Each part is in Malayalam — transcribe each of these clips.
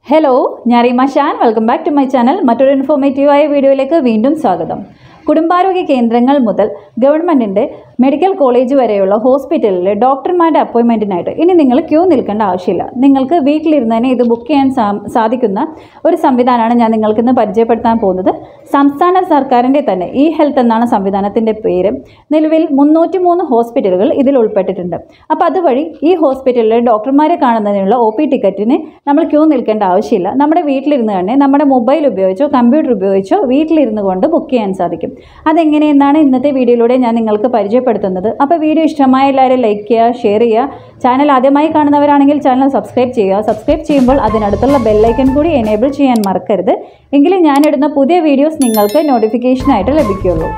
ഹലോ ഞാൻ Reema Shan welcome back to my channel മറ്റൊരു ഇൻഫോർമേറ്റീവായ വീഡിയോയിലേക്ക് വീണ്ടും സ്വാഗതം കുടുംബാരോഗ്യ കേന്ദ്രങ്ങൾ മുതൽ ഗവൺമെൻറ്റിൻ്റെ മെഡിക്കൽ കോളേജ് വരെയുള്ള ഹോസ്പിറ്റലിലെ ഡോക്ടർമാരുടെ അപ്പോയിൻമെൻറ്റിനായിട്ട് ഇനി നിങ്ങൾ ക്യൂ നിൽക്കേണ്ട ആവശ്യമില്ല നിങ്ങൾക്ക് വീട്ടിലിരുന്ന് തന്നെ ഇത് ബുക്ക് ചെയ്യാൻ സാ- സാധിക്കുന്ന ഒരു സംവിധാനമാണ് ഞാൻ നിങ്ങൾക്കിന്ന് പരിചയപ്പെടുത്താൻ പോകുന്നത് സംസ്ഥാന സർക്കാരിൻ്റെ തന്നെ ഇ ഹെൽത്ത് എന്നാണ് സംവിധാനത്തിൻ്റെ പേര് നിലവിൽ മുന്നൂറ്റി മൂന്ന് ഹോസ്പിറ്റലുകൾ ഇതിൽ ഉൾപ്പെട്ടിട്ടുണ്ട് അപ്പോൾ അതുവഴി ഈ ഹോസ്പിറ്റലിലെ ഡോക്ടർമാരെ കാണുന്നതിനുള്ള ഒ പി ടിക്കറ്റിന് നമ്മൾ ക്യൂ നിൽക്കേണ്ട ആവശ്യമില്ല നമ്മുടെ വീട്ടിലിരുന്ന് തന്നെ നമ്മുടെ മൊബൈൽ ഉപയോഗിച്ചോ കമ്പ്യൂട്ടർ ഉപയോഗിച്ചോ വീട്ടിലിരുന്ന് കൊണ്ട് ബുക്ക് ചെയ്യാൻ സാധിക്കും അതെങ്ങനെയെന്നാണ് ഇന്നത്തെ വീഡിയോയിലൂടെ ഞാൻ നിങ്ങൾക്ക് പരിചയപ്പെടുത്തുന്നത് അപ്പോൾ വീഡിയോ ഇഷ്ടമായ എല്ലാവരും ലൈക്ക് ചെയ്യുക ഷെയർ ചെയ്യുക ചാനൽ ആദ്യമായി കാണുന്നവരാണെങ്കിൽ ചാനൽ സബ്സ്ക്രൈബ് ചെയ്യുക സബ്സ്ക്രൈബ് ചെയ്യുമ്പോൾ അതിനടുത്തുള്ള ബെല്ലൈക്കൺ കൂടി എനേബിൾ ചെയ്യാൻ മറക്കരുത് എങ്കിലേ ഞാനിടുന്ന പുതിയ വീഡിയോസ് നിങ്ങൾക്ക് നോട്ടിഫിക്കേഷനായിട്ട് ലഭിക്കുകയുള്ളൂ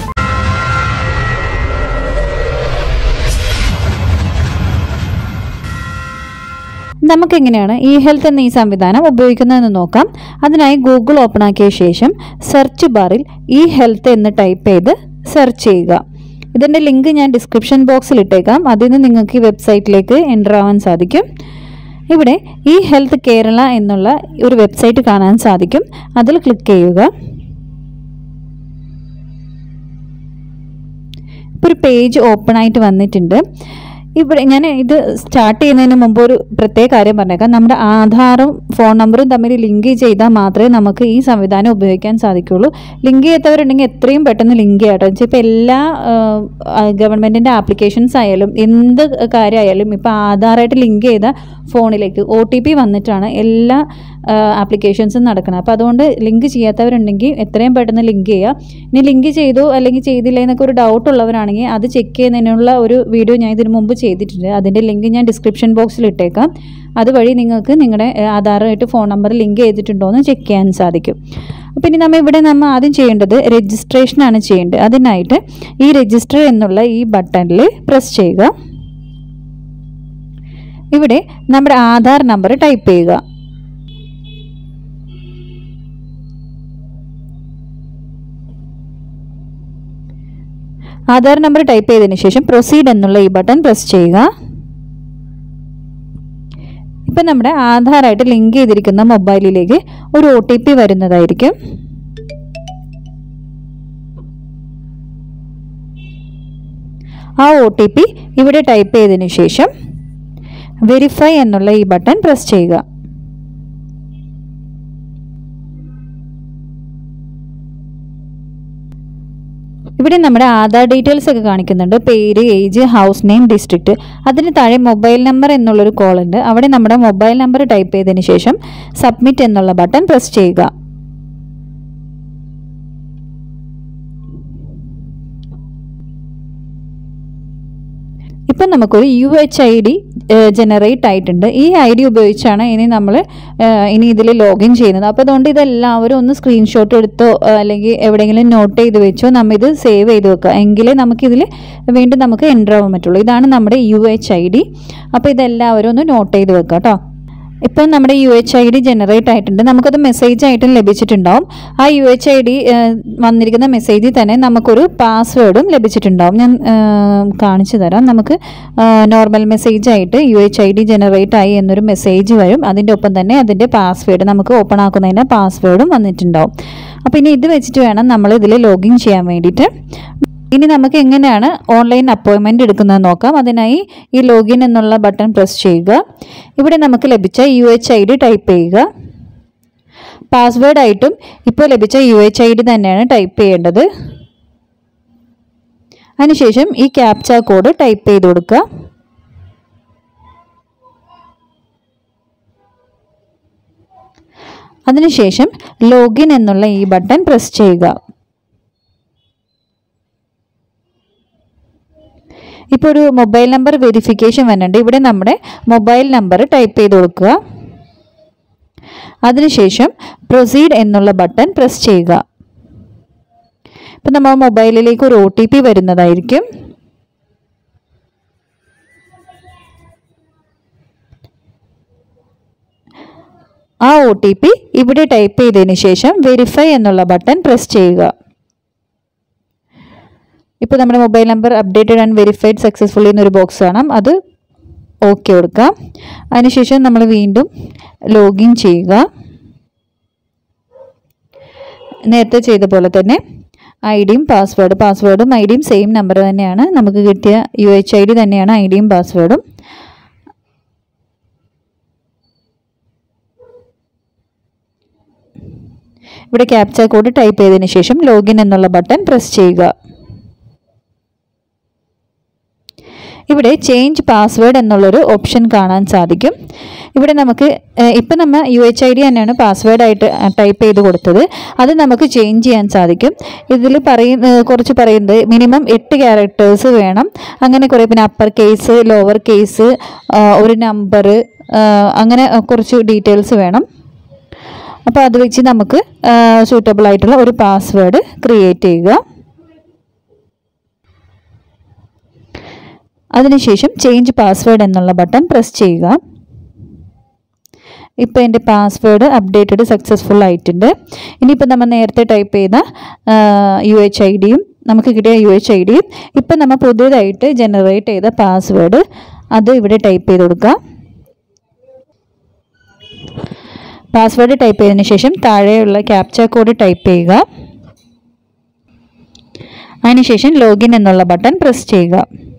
നമുക്കെങ്ങനെയാണ് ഇ ഹെൽത്ത് എന്ന ഈ സംവിധാനം ഉപയോഗിക്കുന്നതെന്ന് നോക്കാം അതിനായി ഗൂഗിൾ ഓപ്പൺ ആക്കിയ ശേഷം സെർച്ച് ബാറിൽ ഇ ഹെൽത്ത് എന്ന് ടൈപ്പ് ചെയ്ത് സെർച്ച് ചെയ്യുക ഇതിൻ്റെ ലിങ്ക് ഞാൻ ഡിസ്ക്രിപ്ഷൻ ബോക്സിൽ ഇട്ടേക്കാം അതിൽ നിന്ന് നിങ്ങൾക്ക് ഈ വെബ്സൈറ്റിലേക്ക് എൻ്റർ ആവാൻ സാധിക്കും ഇവിടെ ഇ ഹെൽത്ത് കേരള എന്നുള്ള ഒരു വെബ്സൈറ്റ് കാണാൻ സാധിക്കും അതിൽ ക്ലിക്ക് ചെയ്യുക ഇപ്പോൾ ഒരു പേജ് ഓപ്പൺ ആയിട്ട് വന്നിട്ടുണ്ട് ഇവിടെ ഞാൻ ഇത് സ്റ്റാർട്ട് ചെയ്യുന്നതിന് മുമ്പ് ഒരു പ്രത്യേക കാര്യം പറഞ്ഞേക്കാം നമ്മുടെ ആധാറും ഫോൺ നമ്പറും തമ്മിൽ ലിങ്ക് ചെയ്താൽ മാത്രമേ നമുക്ക് ഈ സംവിധാനം ഉപയോഗിക്കാൻ സാധിക്കുള്ളൂ ലിങ്ക് ചെയ്യാത്തവരുണ്ടെങ്കിൽ എത്രയും പെട്ടെന്ന് ലിങ്ക് ചെയ്യാട്ടോ വെച്ചാൽ ഇപ്പോൾ എല്ലാ ഗവൺമെൻറ്റിൻ്റെ ആപ്ലിക്കേഷൻസ് ആയാലും എന്ത് കാര്യമായാലും ഇപ്പോൾ ആധാറായിട്ട് ലിങ്ക് ചെയ്ത ഫോണിലേക്ക് ഒ ടി പി വന്നിട്ടാണ് എല്ലാ ആപ്ലിക്കേഷൻസും നടക്കുന്നത് അപ്പോൾ അതുകൊണ്ട് ലിങ്ക് ചെയ്യാത്തവരുണ്ടെങ്കിൽ എത്രയും പെട്ടെന്ന് ലിങ്ക് ചെയ്യുക ഇനി ലിങ്ക് ചെയ്തു അല്ലെങ്കിൽ ചെയ്തില്ല എന്നൊക്കെ ഒരു ഡൗട്ട് ഉള്ളവരാണെങ്കിൽ അത് ചെക്ക് ചെയ്യുന്നതിനുള്ള ഒരു വീഡിയോ ഞാൻ ഇതിനു മുമ്പ് ചെയ്തിട്ടുണ്ട് അതിൻ്റെ ലിങ്ക് ഞാൻ ഡിസ്ക്രിപ്ഷൻ ബോക്സിൽ ഇട്ടേക്കാം അതുവഴി നിങ്ങൾക്ക് നിങ്ങളുടെ ഏഹ്, ആധാറുമായിട്ട് ഫോൺ നമ്പർ ലിങ്ക് ചെയ്തിട്ടുണ്ടോ എന്ന് ചെക്ക് ചെയ്യാൻ സാധിക്കും അപ്പോൾ ഇനി നമ്മൾ ഇവിടെ നമ്മൾ ആദ്യം ചെയ്യേണ്ടത് രജിസ്ട്രേഷനാണ് ചെയ്യേണ്ടത് അതിനായിട്ട് ഈ രജിസ്റ്റർ എന്നുള്ള ഈ ബട്ടണിൽ പ്രസ് ചെയ്യുക ഇവിടെ നമ്മുടെ ആധാർ നമ്പർ ടൈപ്പ് ചെയ്യുക ആധാർ നമ്പർ ടൈപ്പ് ചെയ്തതിന് ശേഷം പ്രൊസീഡ് എന്നുള്ള ഈ ബട്ടൺ പ്രസ് ചെയ്യുക ഇപ്പം നമ്മുടെ ആധാറായിട്ട് ലിങ്ക് ചെയ്തിരിക്കുന്ന മൊബൈലിലേക്ക് ഒരു ഒ ടി പി വരുന്നതായിരിക്കും ആ ഒ ടി പി ഇവിടെ ടൈപ്പ് ചെയ്തതിന് ശേഷം വെരിഫൈ എന്നുള്ള ഈ ബട്ടൺ പ്രസ് ചെയ്യുക ഇവിടെ നമ്മുടെ ആധാർ ഡീറ്റെയിൽസ് ഒക്കെ കാണിക്കുന്നുണ്ട് പേര് ഏജ് ഹൗസ് നെയിം ഡിസ്ട്രിക്റ്റ് അതിന് താഴെ മൊബൈൽ നമ്പർ എന്നുള്ളൊരു കോൾ ഉണ്ട് അവിടെ നമ്മുടെ മൊബൈൽ നമ്പർ ടൈപ്പ് ചെയ്തതിന് ശേഷം സബ്മിറ്റ് എന്നുള്ള ബട്ടൺ പ്രസ് ചെയ്യുക ഇപ്പം നമുക്കൊരു U H I D generate ആയിട്ടുണ്ട് ഈ ഐ ഡി ഉപയോഗിച്ചാണ് ഇനി നമ്മൾ ഇനി ഇതിൽ ലോഗിൻ ചെയ്യുന്നത് അപ്പോൾ അതുകൊണ്ട് ഇതെല്ലാവരും ഒന്ന് സ്ക്രീൻഷോട്ട് എടുത്തോ ഏഹ്, അല്ലെങ്കിൽ എവിടെയെങ്കിലും നോട്ട് ചെയ്ത് വെച്ചോ നമ്മൾ ഇത് സേവ് ചെയ്ത് വെക്കുക എങ്കിലേ നമുക്കിതിൽ വീണ്ടും നമുക്ക് എൻ്റർ ആവാൻ പറ്റുള്ളൂ ഇതാണ് നമ്മുടെ യു എച്ച് ഐ ഡി അപ്പോൾ ഇതെല്ലാവരും ഒന്ന് നോട്ട് ചെയ്ത് വെക്കുക കേട്ടോ ഇപ്പം നമ്മുടെ U H I D generate ആയിട്ടുണ്ട് നമുക്കത് മെസ്സേജ് ആയിട്ടും ലഭിച്ചിട്ടുണ്ടാവും ആ യു എച്ച് ഐ ഡി വന്നിരിക്കുന്ന മെസ്സേജിൽ തന്നെ നമുക്കൊരു പാസ്വേഡും ലഭിച്ചിട്ടുണ്ടാവും ഞാൻ ആ, കാണിച്ചു തരാം നമുക്ക് നോർമൽ മെസ്സേജ് ആയിട്ട് U H I D generate ആയി എന്നൊരു മെസ്സേജ് വരും അതിൻ്റെ ഒപ്പം തന്നെ അതിൻ്റെ പാസ്വേഡ് നമുക്ക് ഓപ്പൺ ആക്കുന്നതിന് പാസ്വേഡും വന്നിട്ടുണ്ടാവും അപ്പോൾ ഇനി ഇത് വെച്ചിട്ട് വേണം നമ്മൾ ഇതിൽ ലോഗിൻ ചെയ്യാൻ വേണ്ടിയിട്ട് ഇനി നമുക്ക് എങ്ങനെയാണ് ഓൺലൈൻ അപ്പോയിൻമെൻറ്റ് എടുക്കുന്നത് നോക്കാം അതിനായി ഈ ലോഗിൻ എന്നുള്ള ബട്ടൺ പ്രസ് ചെയ്യുക ഇവിടെ നമുക്ക് ലഭിച്ച U H I D type ചെയ്യുക പാസ്വേഡ് ആയിട്ടും ഇപ്പോൾ ലഭിച്ച യു എച്ച് ഐ ഡി തന്നെയാണ് ടൈപ്പ് ചെയ്യേണ്ടത് അതിനുശേഷം ഈ ക്യാപ്ച കോഡ് ടൈപ്പ് ചെയ്ത് കൊടുക്കുക അതിനുശേഷം ലോഗിൻ എന്നുള്ള ഈ ബട്ടൺ പ്രസ് ചെയ്യുക ഇപ്പോൾ ഒരു മൊബൈൽ നമ്പർ വെരിഫിക്കേഷൻ വരുന്നുണ്ട് ഇവിടെ നമ്മുടെ മൊബൈൽ നമ്പർ ടൈപ്പ് ചെയ്ത് കൊടുക്കുക അതിനുശേഷം പ്രൊസീഡ് എന്നുള്ള ബട്ടൺ പ്രസ് ചെയ്യുക ഇപ്പം നമ്മൾ മൊബൈലിലേക്ക് ഒരു ഒ ടി പി വരുന്നതായിരിക്കും ആ ഒ ടി പി ഇവിടെ ടൈപ്പ് ചെയ്തതിന് ശേഷം വെരിഫൈ എന്നുള്ള ബട്ടൺ പ്രസ് ചെയ്യുക ഇപ്പോൾ നമ്മുടെ mobile number updated and verified successfully എന്നൊരു ബോക്സ് കാണാം അത് ഓക്കെ കൊടുക്കാം അതിനുശേഷം നമ്മൾ വീണ്ടും ലോഗിൻ ചെയ്യുക നേരത്തെ ചെയ്ത പോലെ തന്നെ ഐ ഡിയും പാസ്വേഡ് പാസ്വേഡും ഐ ഡിയും സെയിം നമ്പർ തന്നെയാണ് നമുക്ക് കിട്ടിയ യു എച്ച് ഐ ഡി തന്നെയാണ് ഐ ഡിയും പാസ്വേഡും ഇവിടെ ക്യാപ്ച കോഡ് ടൈപ്പ് ചെയ്തതിന് ശേഷം ലോഗിൻ എന്നുള്ള ബട്ടൺ പ്രസ് ചെയ്യുക ഇവിടെ ചേഞ്ച് പാസ്വേഡ് എന്നുള്ളൊരു ഓപ്ഷൻ കാണാൻ സാധിക്കും ഇവിടെ നമുക്ക് ഇപ്പം നമ്മൾ യു എച്ച് ഐ ഡി തന്നെയാണ് പാസ്വേഡായിട്ട് ടൈപ്പ് ചെയ്ത് കൊടുത്തത് അത് നമുക്ക് ചേഞ്ച് ചെയ്യാൻ സാധിക്കും ഇതിൽ പറയുന്ന കുറച്ച് പറയുന്നത് മിനിമം എട്ട് ക്യാരക്ടേഴ്സ് വേണം അങ്ങനെ കുറേ പിന്നെ അപ്പർ കേസ് ലോവർ കേസ് ഒരു നമ്പർ അങ്ങനെ കുറച്ച് ഡീറ്റെയിൽസ് വേണം അപ്പോൾ അത് വെച്ച് നമുക്ക് സൂട്ടബിൾ ആയിട്ടുള്ള ഒരു പാസ്വേഡ് ക്രിയേറ്റ് ചെയ്യുക അതിനുശേഷം ചേഞ്ച് പാസ്വേഡ് എന്നുള്ള ബട്ടൺ പ്രസ് ചെയ്യുക ഇപ്പോൾ എൻ്റെ പാസ്വേഡ് അപ്ഡേറ്റഡ് സക്സസ്ഫുൾ ആയിട്ടുണ്ട് ഇനിയിപ്പോൾ നമ്മൾ നേരത്തെ ടൈപ്പ് ചെയ്ത യു എച്ച് ഐ ഡിയും നമുക്ക് കിട്ടിയ യു എച്ച് ഐ ഡിയും ഇപ്പം നമ്മൾ പുതിയതായിട്ട് ജനറേറ്റ് ചെയ്ത പാസ്വേഡ് അത് ഇവിടെ ടൈപ്പ് ചെയ്ത് കൊടുക്കുക പാസ്വേഡ് ടൈപ്പ് ചെയ്തതിന് ശേഷം താഴെയുള്ള ക്യാപ്ച കോഡ് ടൈപ്പ് ചെയ്യുക അതിനുശേഷം ലോഗിൻ എന്നുള്ള ബട്ടൺ പ്രസ് ചെയ്യുക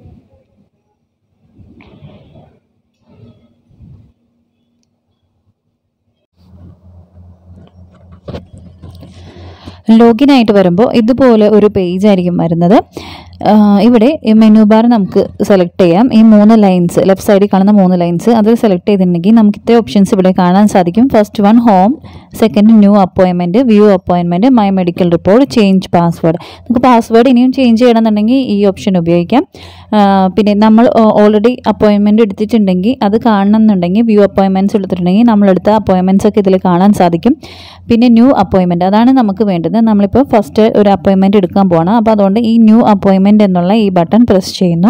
ലോഗിൻ ആയിട്ട് വരുമ്പോൾ ഇതുപോലെ ഒരു പേജ് ആയിരിക്കും വരുന്നത് ഇവിടെ മെനു ബാർ നമുക്ക് സെലക്ട് ചെയ്യാം ഈ മൂന്ന് ലൈൻസ് ലെഫ്റ്റ് സൈഡിൽ കാണുന്ന മൂന്ന് ലൈൻസ് അത് സെലക്ട് ചെയ്തിട്ടുണ്ടെങ്കിൽ നമുക്ക് ഇത്ര ഓപ്ഷൻസ് ഇവിടെ കാണാൻ സാധിക്കും first one home second new appointment view appointment my medical report change password നമുക്ക് പാസ്വേഡ് ഇനിയും ചേഞ്ച് ചെയ്യണമെന്നുണ്ടെങ്കിൽ ഈ ഓപ്ഷൻ ഉപയോഗിക്കാം പിന്നെ നമ്മൾ ഓൾറെഡി അപ്പോയിൻമെൻറ്റ് എടുത്തിട്ടുണ്ടെങ്കിൽ അത് കാണണമെന്നുണ്ടെങ്കിൽ വ്യൂ അപ്പോയിൻമെൻറ്റ്സ് എടുത്തിട്ടുണ്ടെങ്കിൽ നമ്മളെടുത്ത അപ്പോയിൻമെൻറ്റ്സ് ഒക്കെ ഇതിൽ കാണാൻ സാധിക്കും പിന്നെ ന്യൂ അപ്പോയിൻമെൻറ്റ് അതാണ് നമുക്ക് വേണ്ടത് നമ്മളിപ്പോൾ ഫസ്റ്റ് ഒരു അപ്പോയിൻമെൻറ്റ് എടുക്കാൻ പോകണം അപ്പോൾ അതുകൊണ്ട് ഈ ന്യൂ അപ്പോയിൻമെൻറ്റ് എന്നുള്ള ഈ ബട്ടൺ പ്രസ് ചെയ്യുന്നു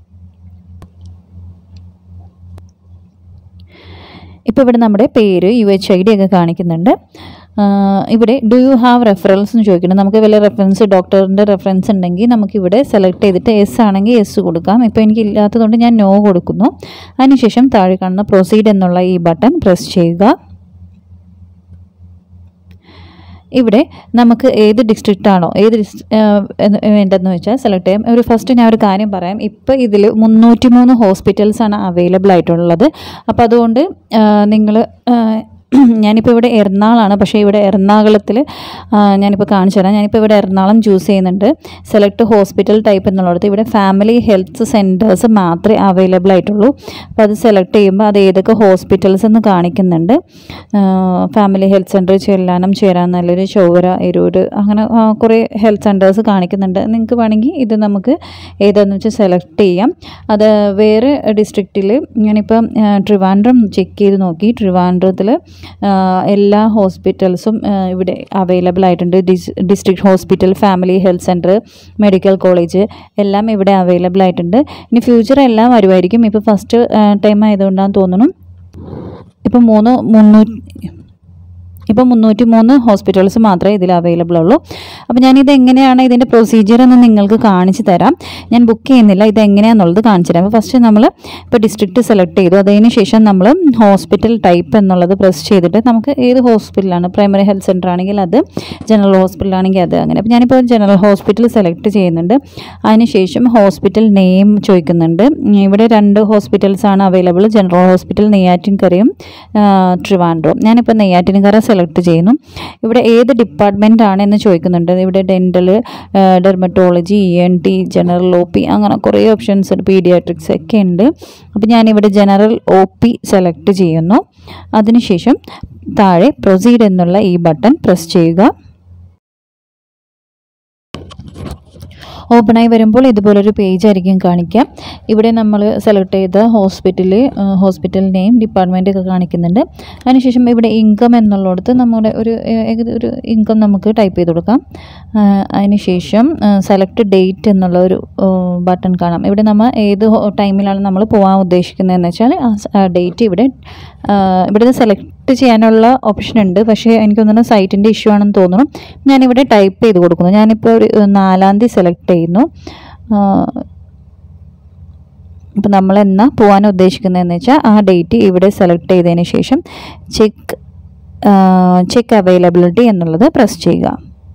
ഇപ്പോൾ ഇവിടെ നമ്മുടെ പേര് യു എച്ച് ഐ ഡി ഒക്കെ കാണിക്കുന്നുണ്ട് ഇവിടെ ഡു യു ഹാവ് റെഫറൻസ് എന്ന് ചോദിക്കുന്നത് നമുക്ക് വല്ല റെഫറൻസ് ഡോക്ടറിൻ്റെ റെഫറൻസ് ഉണ്ടെങ്കിൽ നമുക്കിവിടെ സെലക്ട് ചെയ്തിട്ട് എസ് ആണെങ്കിൽ എസ് കൊടുക്കാം ഇപ്പോൾ എനിക്ക് ഇല്ലാത്തതുകൊണ്ട് ഞാൻ നോ കൊടുക്കുന്നു അതിനുശേഷം താഴെ കാണുന്ന പ്രൊസീഡ് എന്നുള്ള ഈ ബട്ടൺ പ്രസ് ചെയ്യുക ഇവിടെ നമുക്ക് ഏത് ഡിസ്ട്രിക്റ്റ് ആണോ ഏത് വേണ്ടതെന്ന് വെച്ചാൽ സെലക്ട് ചെയ്യാം ഒരു ഫസ്റ്റ് ഞാൻ ഒരു കാര്യം പറയാം ഇപ്പോൾ ഇതിൽ മുന്നൂറ്റി മൂന്ന് ഹോസ്പിറ്റൽസാണ് അവൈലബിൾ ആയിട്ടുള്ളത് അപ്പോൾ അതുകൊണ്ട് നിങ്ങൾ ഞാനിപ്പോൾ ഇവിടെ എറണാകുളമാണ് പക്ഷേ ഇവിടെ എറണാകുളത്തിൽ ഞാനിപ്പോൾ കാണിച്ചു തരാം ഞാനിപ്പോൾ ഇവിടെ എറണാകുളം ചൂസ് ചെയ്യുന്നുണ്ട് സെലക്ട് ഹോസ്പിറ്റൽ ടൈപ്പ് എന്നുള്ളിടത്ത് ഇവിടെ ഫാമിലി ഹെൽത്ത് സെൻറ്റേഴ്സ് മാത്രമേ അവൈലബിൾ ആയിട്ടുള്ളൂ അപ്പോൾ അത് സെലക്ട് ചെയ്യുമ്പോൾ അത് ഏതൊക്കെ ഹോസ്പിറ്റൽസ് എന്ന് കാണിക്കുന്നുണ്ട് ഫാമിലി ഹെൽത്ത് സെൻറ്റർ ചെല്ലാനം ചേരാനല്ലൊരു ചൊവ്വര എരൂര് അങ്ങനെ കുറേ ഹെൽത്ത് സെൻറ്റേഴ്സ് കാണിക്കുന്നുണ്ട് നിങ്ങൾക്ക് വേണമെങ്കിൽ ഇത് നമുക്ക് ഏതാണെന്ന് വെച്ചാൽ സെലക്ട് ചെയ്യാം അത് വേറെ ഡിസ്ട്രിക്റ്റിൽ ഞാനിപ്പം ട്രിവാൻഡ്രം ചെക്ക് ചെയ്ത് നോക്കി ട്രിവാൻഡ്രത്തിൽ എല്ലാ ഹോസ്പിറ്റൽസും ഇവിടെ അവൈലബിൾ ആയിട്ടുണ്ട് district hospital family health centre medical college എല്ലാം ഇവിടെ അവൈലബിൾ ആയിട്ടുണ്ട് ഇനി ഫ്യൂച്ചർ എല്ലാം വരുമായിരിക്കും ഇപ്പോൾ ഫസ്റ്റ് ടൈം ആയതുകൊണ്ടാണെന്ന് തോന്നുന്നു ഇപ്പം മൂന്ന് മുന്നൂറ്റി ഇപ്പം മുന്നൂറ്റി മൂന്ന് ഹോസ്പിറ്റൽസ് മാത്രമേ ഇതിൽ അവൈലബിൾ ഉള്ളൂ അപ്പോൾ ഞാനിത് എങ്ങനെയാണ് ഇതിൻ്റെ പ്രൊസീജിയർ എന്ന് നിങ്ങൾക്ക് കാണിച്ചു തരാം ഞാൻ ബുക്ക് ചെയ്യുന്നില്ല ഇത് എങ്ങനെയാണെന്നുള്ളത് കാണിച്ചു തരാം അപ്പോൾ ഫസ്റ്റ് നമ്മൾ ഇപ്പോൾ ഡിസ്ട്രിക്റ്റ് സെലക്ട് ചെയ്തു അതിന് ശേഷം നമ്മൾ ഹോസ്പിറ്റൽ ടൈപ്പ് എന്നുള്ളത് പ്രസ് ചെയ്തിട്ട് നമുക്ക് ഏത് ഹോസ്പിറ്റലാണ് പ്രൈമറി ഹെൽത്ത് സെൻ്റർ ആണെങ്കിൽ അത് ജനറൽ ഹോസ്പിറ്റൽ ആണെങ്കിൽ അത് അങ്ങനെ അപ്പോൾ ഞാനിപ്പോൾ ജനറൽ ഹോസ്പിറ്റൽ സെലക്ട് ചെയ്യുന്നുണ്ട് അതിനുശേഷം ഹോസ്പിറ്റൽ നെയിം ചോദിക്കുന്നുണ്ട് ഇവിടെ രണ്ട് ഹോസ്പിറ്റൽസ് ആണ് അവൈലബിൾ ജനറൽ ഹോസ്പിറ്റൽ നെയ്യാറ്റിൻകരയും ട്രിവാൻഡ്രവും ഞാനിപ്പോൾ നെയ്യാറ്റിൻകര സെലക്ട് ചെയ്യുന്നു ഇവിടെ ഏത് ഡിപ്പാർട്ട്മെൻ്റ് ആണ് എന്ന് ചോദിക്കുന്നുണ്ട് ഇവിടെ dental dermatology E N T general O P അങ്ങനെ കുറേ ഓപ്ഷൻസ് ഉണ്ട് പീഡിയാട്രിക്സ് ഒക്കെ ഉണ്ട് അപ്പോൾ ഞാനിവിടെ ജനറൽ ഒ പി സെലക്ട് ചെയ്യുന്നു അതിനുശേഷം താഴെ പ്രൊസീഡ് എന്നുള്ള ഈ ബട്ടൺ പ്രസ് ചെയ്യുക ഓപ്പണായി വരുമ്പോൾ ഇതുപോലൊരു പേജ് ആയിരിക്കും കാണിക്കാം ഇവിടെ നമ്മൾ സെലക്ട് ചെയ്ത ഹോസ്പിറ്റൽ ഹോസ്പിറ്റൽ നെയിം ഡിപ്പാർട്ട്മെൻ്റ് ഒക്കെ കാണിക്കുന്നുണ്ട് അതിനുശേഷം ഇവിടെ ഇൻകം എന്നുള്ളിടത്ത് നമ്മുടെ ഒരു ഏകദേശം ഒരു ഇൻകം നമുക്ക് ടൈപ്പ് ചെയ്ത് കൊടുക്കാം അതിനുശേഷം സെലക്ട് ഡേറ്റ് എന്നുള്ള ഒരു ബട്ടൺ കാണാം ഇവിടെ നമ്മൾ ഏത് ടൈമിലാണ് നമ്മൾ പോകാൻ ഉദ്ദേശിക്കുന്നതെന്ന് വെച്ചാൽ ആ ഡേറ്റ് ഇവിടെ ഇവിടെ സെലക്ട് ചെയ്യാനുള്ള ഓപ്ഷൻ ഉണ്ട് പക്ഷേ എനിക്ക് തോന്നുന്നു സൈറ്റിൻ്റെ ഇഷ്യൂ ആണെന്ന് തോന്നുന്നു ഞാനിവിടെ ടൈപ്പ് ചെയ്ത് കൊടുക്കുന്നു ഞാനിപ്പോൾ ഒരു നാലാം തീയതി സെലക്ട് ചെയ്യുന്നു അപ്പോൾ നമ്മൾ എന്നാ പോകാൻ ഉദ്ദേശിക്കുന്നതെന്ന് വെച്ചാൽ ആ ഡേറ്റ് ഇവിടെ സെലക്ട് ചെയ്തതിന് ശേഷം ചെക്ക് ചെക്ക് അവൈലബിലിറ്റി എന്നുള്ളത് പ്രസ് ചെയ്യുക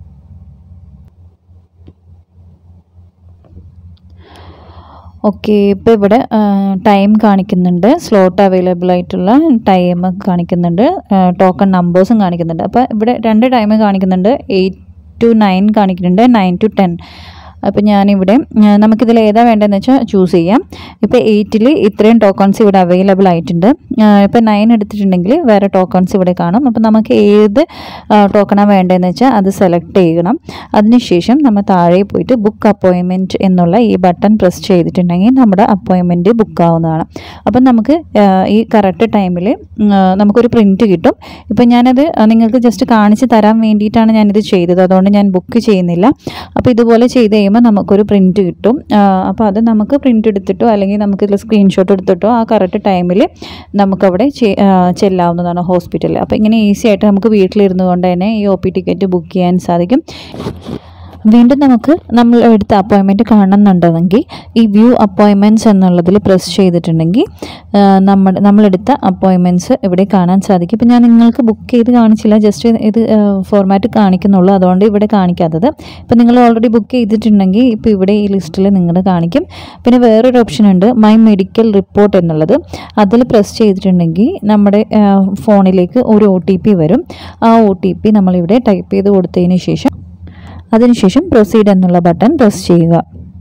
ഓക്കെ ഇപ്പോൾ ഇവിടെ ടൈം കാണിക്കുന്നുണ്ട് സ്ലോട്ട് അവൈലബിൾ ആയിട്ടുള്ള ടൈം കാണിക്കുന്നുണ്ട് ടോക്കൺ നമ്പേഴ്സും കാണിക്കുന്നുണ്ട് അപ്പോൾ ഇവിടെ രണ്ട് ടൈം കാണിക്കുന്നുണ്ട് എയ്റ്റ് ടു നയൻ കാണിക്കുന്നുണ്ട് നയൻ ടു ടെൻ അപ്പോൾ ഞാനിവിടെ ആ, നമുക്കിതിൽ ഏതാ വേണ്ടതെന്ന് വെച്ചാൽ ചൂസ് ചെയ്യാം ഇപ്പോൾ എയ്റ്റിൽ ഇത്രയും ടോക്കൺസ് ഇവിടെ അവൈലബിൾ ആയിട്ടുണ്ട് ഇപ്പോൾ നയൻ എടുത്തിട്ടുണ്ടെങ്കിൽ വേറെ ടോക്കൺസ് ഇവിടെ കാണും അപ്പോൾ നമുക്ക് ഏത് ടോക്കണാണ് വേണ്ടതെന്ന് വെച്ചാൽ അത് സെലക്ട് ചെയ്യണം അതിനുശേഷം നമ്മൾ താഴെ പോയിട്ട് ബുക്ക് അപ്പോയിൻമെൻറ്റ് എന്നുള്ള ഈ ബട്ടൺ പ്രസ് ചെയ്തിട്ടുണ്ടെങ്കിൽ നമ്മുടെ അപ്പോയിൻമെൻറ്റ് ബുക്ക് ആവുന്നതാണ് അപ്പം നമുക്ക് ആ, ഈ കറക്റ്റ് ടൈമിൽ നമുക്കൊരു പ്രിൻറ്റ് കിട്ടും ഇപ്പം ഞാനത് ആ, നിങ്ങൾക്ക് ജസ്റ്റ് കാണിച്ച് തരാൻ വേണ്ടിയിട്ടാണ് ഞാനിത് ചെയ്തത് അതുകൊണ്ട് ഞാൻ ബുക്ക് ചെയ്യുന്നില്ല അപ്പോൾ ഇതുപോലെ ചെയ്ത് കഴിയുമ്പോൾ നമുക്കൊരു പ്രിൻറ്റ് കിട്ടും അപ്പോൾ അത് നമുക്ക് പ്രിൻറ്റ് എടുത്തിട്ടോ അല്ലെങ്കിൽ നമുക്കിതിൽ സ്ക്രീൻഷോട്ട് എടുത്തിട്ടോ ആ കറക്റ്റ് ടൈമിൽ നമുക്കവിടെ ചെ- ആ, ചെല്ലാവുന്നതാണ് ഹോസ്പിറ്റലിൽ അപ്പോൾ ഇങ്ങനെ ഈസി ആയിട്ട് നമുക്ക് വീട്ടിലിരുന്നു കൊണ്ട് തന്നെ ഈ ഒ പി ടിക്കറ്റ് ബുക്ക് ചെയ്യാൻ സാധിക്കും വീണ്ടും നമുക്ക് നമ്മൾ എടുത്ത അപ്പോയിൻമെൻറ്റ് കാണുന്നുണ്ടെങ്കിൽ ഈ വ്യൂ അപ്പോയിൻമെൻറ്റ്സ് എന്നുള്ളതിൽ പ്രസ് ചെയ്തിട്ടുണ്ടെങ്കിൽ ആ, നമ്മുടെ നമ്മളെടുത്ത അപ്പോയിൻമെൻറ്റ്സ് ഇവിടെ കാണാൻ സാധിക്കും ഇപ്പം ഞാൻ നിങ്ങൾക്ക് ബുക്ക് ചെയ്ത് കാണിച്ചില്ല ജസ്റ്റ് ഇത് ഫോർമാറ്റ് കാണിക്കുന്നുള്ളൂ അതുകൊണ്ട് ഇവിടെ കാണിക്കാത്തത് ഇപ്പം നിങ്ങൾ ഓൾറെഡി ബുക്ക് ചെയ്തിട്ടുണ്ടെങ്കിൽ ഇപ്പോൾ ഇവിടെ ഈ ലിസ്റ്റിൽ നിങ്ങൾ കാണിക്കും പിന്നെ വേറൊരു ഓപ്ഷൻ ഉണ്ട് മൈ മെഡിക്കൽ റിപ്പോർട്ട് എന്നുള്ളത് അതിൽ പ്രസ് ചെയ്തിട്ടുണ്ടെങ്കിൽ നമ്മുടെ ആ, ഫോണിലേക്ക് ഒരു ഒ ടി പി വരും ആ ഒ ടി പി നമ്മളിവിടെ ടൈപ്പ് ചെയ്ത് കൊടുത്തതിന് ശേഷം അതിനുശേഷം പ്രൊസീഡ് എന്നുള്ള ബട്ടൺ പ്രസ് ചെയ്യുക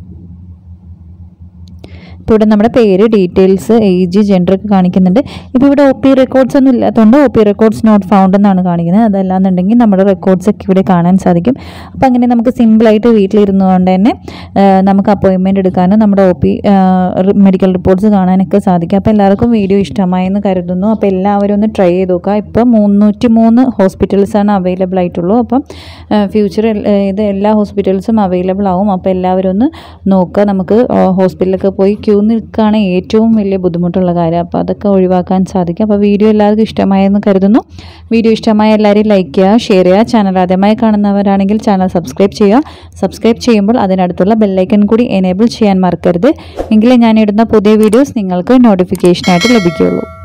ഇപ്പോൾ ഇവിടെ നമ്മുടെ പേര് ഡീറ്റെയിൽസ് ഏജ് ജെൻഡർ ഒക്കെ കാണിക്കുന്നുണ്ട് ഇപ്പോൾ ഇവിടെ ഒ പി റെക്കോർഡ്സ് ഒന്നും ഇല്ലാത്തതുകൊണ്ട് O P records not found എന്നാണ് കാണിക്കുന്നത് അതല്ലാന്നുണ്ടെങ്കിൽ നമ്മുടെ റെക്കോർഡ്സ് ഒക്കെ ഇവിടെ കാണാൻ സാധിക്കും അപ്പോൾ അങ്ങനെ നമുക്ക് സിമ്പിളായിട്ട് വീട്ടിലിരുന്നു കൊണ്ട് തന്നെ ആ, നമുക്ക് അപ്പോയിൻമെൻറ്റ് എടുക്കാനും നമ്മുടെ ഒ പി മെഡിക്കൽ റിപ്പോർട്ട്സ് കാണാനൊക്കെ സാധിക്കും അപ്പോൾ എല്ലാവർക്കും വീഡിയോ ഇഷ്ടമായെന്ന് കരുതുന്നു അപ്പോൾ എല്ലാവരും ഒന്ന് ട്രൈ ചെയ്ത് നോക്കുക ഇപ്പോൾ മുന്നൂറ്റി മൂന്ന് ഹോസ്പിറ്റൽസാണ് അവൈലബിൾ ആയിട്ടുള്ളൂ അപ്പം ഫ്യൂച്ചറിൽ ഇത് എല്ലാ ഹോസ്പിറ്റൽസും അവൈലബിൾ ആവും അപ്പോൾ എല്ലാവരും ഒന്ന് നോക്കുക നമുക്ക് ഹോസ്പിറ്റലിലൊക്കെ പോയി ക്യൂ നിൽക്കുകയാണ് ഏറ്റവും വലിയ ബുദ്ധിമുട്ടുള്ള കാര്യം അപ്പോൾ അതൊക്കെ ഒഴിവാക്കാൻ സാധിക്കും അപ്പോൾ വീഡിയോ എല്ലാവർക്കും ഇഷ്ടമായെന്ന് കരുതുന്നു വീഡിയോ ഇഷ്ടമായ എല്ലാവരും ലൈക്ക് ചെയ്യുക ഷെയർ ചെയ്യുക ചാനൽ ആദ്യമായി കാണുന്നവരാണെങ്കിൽ ചാനൽ സബ്സ്ക്രൈബ് ചെയ്യുക സബ്സ്ക്രൈബ് ചെയ്യുമ്പോൾ അതിനടുത്തുള്ള ബെല്ലൈക്കൺ കൂടി എനേബിൾ ചെയ്യാൻ മറക്കരുത് എങ്കിലേ ഞാൻ ഇടുന്ന പുതിയ വീഡിയോസ് നിങ്ങൾക്ക് നോട്ടിഫിക്കേഷനായിട്ട് ലഭിക്കുകയുള്ളൂ